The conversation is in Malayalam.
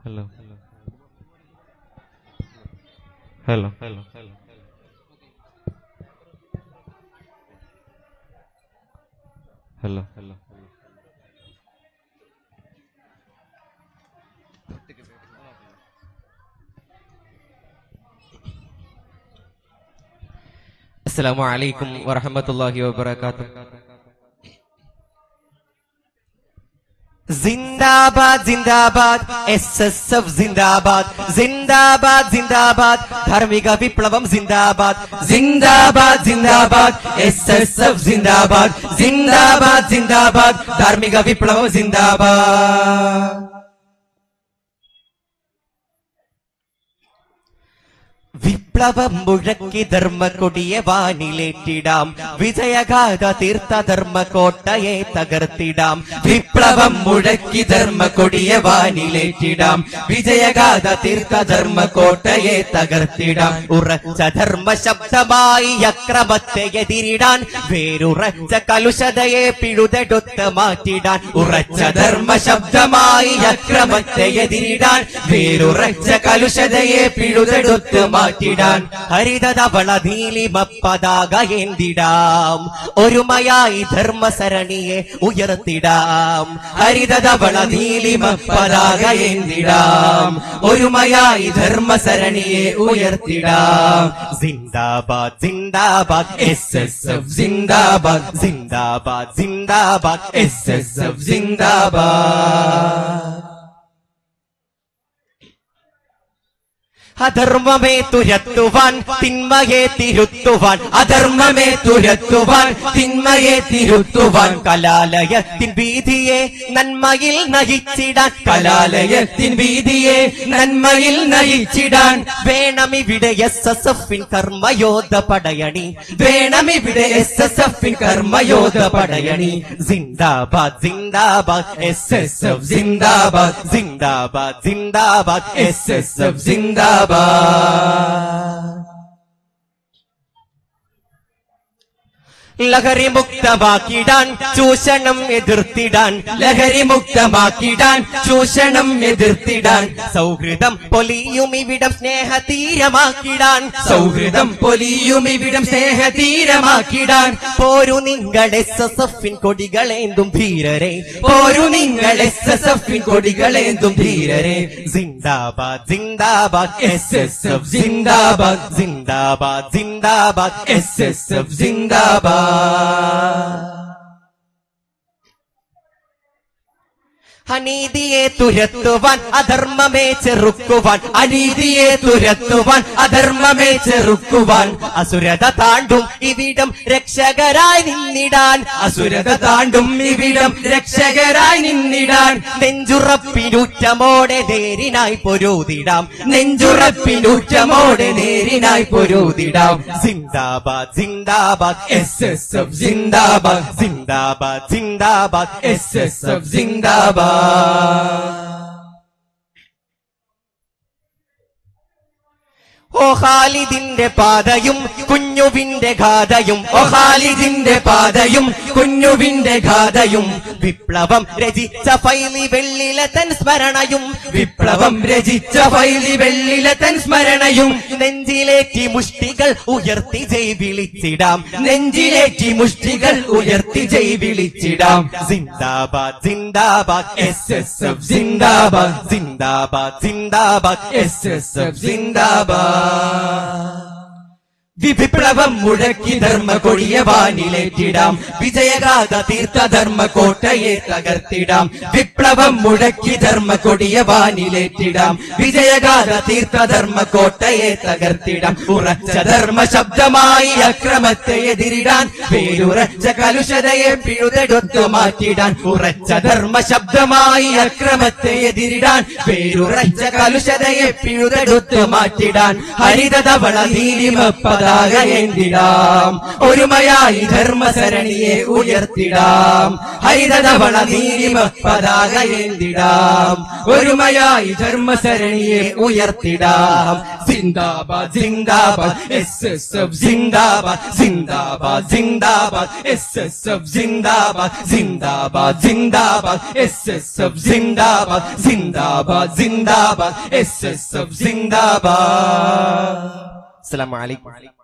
Hello. Hello. Hello. Hello. Hello. السلام عليكم ورحمة الله وبركاته ജിന്ദാബാദ് ജിന്ദാബാദ് എസ് എസ് എഫ് ജിന്ദാബാദ് ജിന്ദാബാദ് ജിന്ദാബാദ് ധാർമ്മിക വിപ്ലവം ജിന്ദാബാദ് ജിന്ദാബാദ് ജിന്ദാബാദ് എസ് എസ് എഫ് ജിന്ദാബാദ് ജിന്ദാബാദ് ജിന്ദാബാദ് ധാർമ്മിക വിപ്ലവം ജിന്ദാബാദ് വിപ്ലവം മുഴക്കി ധർമ്മക്കൊടിയെ വാനിലേറ്റിടാം വിജയഗാഥ തീർത്ത ധർമ്മക്കോട്ടയെ തകർത്തിടാം വിപ്ലവം മുഴക്കി ധർമ്മക്കൊടിയെ വാനിലേറ്റിടാം വിജയഗാഥ തീർത്ത ധർമ്മക്കോട്ടയെ തകർത്തിടാം ഉറച്ച ധർമ്മ ശബ്ദമായി അക്രമത്തെ എതിരിടാൻ വേരുറച്ച കലുഷതയെ പിഴുതെടുത്ത് മാറ്റിടാൻ ഉറച്ച ധർമ്മ ശബ്ദമായി അക്രമത്തെ എതിരിടാൻ വേരുറച്ച കലുഷതയെ പിഴുതെടുത്ത് മാറ്റിടാൻ ഹരിതവള നീലിമ പതാക ഏന്തിടാം ഒരുമയായി ധർമ്മസരണിയെ ഉയർത്തിടാം ഹരിതവള നീലിമ പതാക ഏന്തിടാം ഒരുമയായി ധർമ്മസരണിയെ ഉയർത്തിടാം സിന്ദാബാദ് സിന്ദാബാദ് എസ് എസ് എഫ് സിന്ദാബാദ് സിന്ദാബാദ് സിന്ദാബാദ് എസ് എസ് എഫ് സിന്ദാബാദ് അധർമ്മമേ തുരത്തുവാൻ തിന്മയെ തിരുത്തുവാൻ അധർമ്മമേ തുരത്തുവാൻ തിന്മയെ തിരുത്തുവാൻ കലാലയത്തിൻ വീതിയെ നന്മയിൽ നയിച്ചിടാൻ കലാലയത്തിൻ വീതിയെ നന്മയിൽ നയിച്ചിടാൻ വേണമിവിടെ എസ് എസ് എഫിൻ കർമ്മയോധ പടയണി വേണമിവിടെ എസ് എസ് എഫിൻ കർമ്മയോധ പടയണി സിന്ദാബാദ് സിന്ദാബാദ് എസ് എസ് എഫ് സിന്ദാബാദ് സിന്ദാബാദ് സിന്ദാബാദ് എസ് എസ് എഫ് സിന്ദാബാദ് ലഹരി മുക്തമാക്കിടാൻ ചൂഷണം എതിർത്തിടാൻ ലഹരി മുക്തമാക്കിടാൻ ചൂഷണം എതിർത്തിടാൻ സൗഹൃദം പൊലിയും ഇവിടം സ്നേഹതീരമാക്കിടാൻ സൗഹൃദം പൊലിയും ഇവിടം സ്നേഹതീരമാക്കിടാൻ പോരു നിങ്ങൾ എസ് എസ് എഫിൻ കൊടികളേന്തും ധീരരെ പോരു നിങ്ങൾ എസ് എസ് എഫിൻ കൊടികളേന്തും ധീരരെ സിന്ദാബാദ് സിന്ദാബാദ് എസ് എസ് എഫ് സിന്ദാബാദ് സിന്ദാബാദ് സിന്ദാബാദ് എസ് എസ് എഫ് സിന്ദാബാദ് അനീതിയെ തുരത്തുവാൻ അധർമ്മമേ ചെറുക്കുവാൻ അനീതിയെ തുരത്തുവാൻ അധർമ്മമേ ചെറുക്കുവാൻ അസുരത താണ്ടും ഇവിടം രക്ഷകരായി നിന്നിടാൻ അസുരത താണ്ടും ഇവിടം രക്ഷകരായി നിന്നിടാൻ നെഞ്ചുറപ്പിനൂറ്റമോടെ നേരിനായി പൊരുതിടാം നെഞ്ചുറപ്പിനൂറ്റമോടെ നേരിനായി പൊരുതിടാം സിന്ദാബാദ് സിന്ദാബാദ് എസ് എസ് എഫ് സിന്ദാബാദ് സിന്ദാബാദ് സിന്ദാബാദ് എസ് എസ് എഫ് സിന്ദാബാദ് ഓ ഖാലിദിന്റെ പാതയും കുഞ്ഞുവിന്റെ ഗാഥയും ഓ ഖാലിദിന്റെ പാതയും കുഞ്ഞുവിന്റെ ഗാഥയും വിപ്ലവം രചിച്ച ഫൈലി വെള്ളിലെ തൻ സ്മരണയും വിപ്ലവം രചിച്ച ഫൈലി വെള്ളിലെ തൻ സ്മരണയും നെഞ്ചിലേറ്റി മുഷ്ടികൾ ഉയർത്തി ജയ് വിളിച്ചിടാം നെഞ്ചിലേറ്റി മുഷ്ടികൾ ഉയർത്തി ജയ് വിളിച്ചിടാം സിന്ദാബാദ് സിന്ദാബാദ് എസ് എസ് എഫ് സിന്ദാബാദ് സിന്ദാബാദ് സിന്ദാബാദ് എസ് എസ് എഫ് സിന്ദാബാദ് വിപ്ലവം മുഴക്കി ധർമ്മ കൊടിയ വാനിലേറ്റിടാം വിജയഗാഥ തീർത്ത ധർമ്മ കോട്ടയെ തകർത്തിടാം വിപ്ലവം മുഴക്കി ധർമ്മ കൊടിയ വാനിലേറ്റിടാം വിജയഗാഥ തീർത്ത ധർമ്മ കോട്ടയെ തകർത്തിടാം ഉറച്ച ധർമ്മ ശബ്ദമായി അക്രമത്തെ എതിരിടാൻ പേരുറച്ച കലുഷതയെ പിഴുതെടുത്തു മാറ്റിടാൻ ഉറച്ച ധർമ്മ ശബ്ദമായി അക്രമത്തെ എതിരിടാൻ പേരുറച്ച കലുഷതയെ പിഴുതെടുത്തു മാറ്റിടാൻ ഹരിതവള നീലിമ പതാക പതാക ഏന്തിടാം ഒരുമയായി ധർമ്മസരണിയെ ഉയർത്തിടാം ഹരിതവള നീലിമ പതാക ഏന്തിടാം ഒരുമയായി ധർമ്മസരണിയെ ഉയർത്തിടാം സിന്ദാബാദ് സിന്ദാബാദ് എസ് എസ് എഫ് സിന്ദാബാദ് സിന്ദാബാദ് സിന്ദാബാദ് എസ് എസ് എഫ് സിന്ദാബാദ് സിന്ദാബാദ് സിന്ദാബാദ് എസ് എസ് എഫ് സിന്ദാബാദ് സിന്ദാബാദ് സിന്ദാബാദ് എസ് എസ് എഫ് സിന്ദാബാദ് അസ്സലാമു അലൈക്കും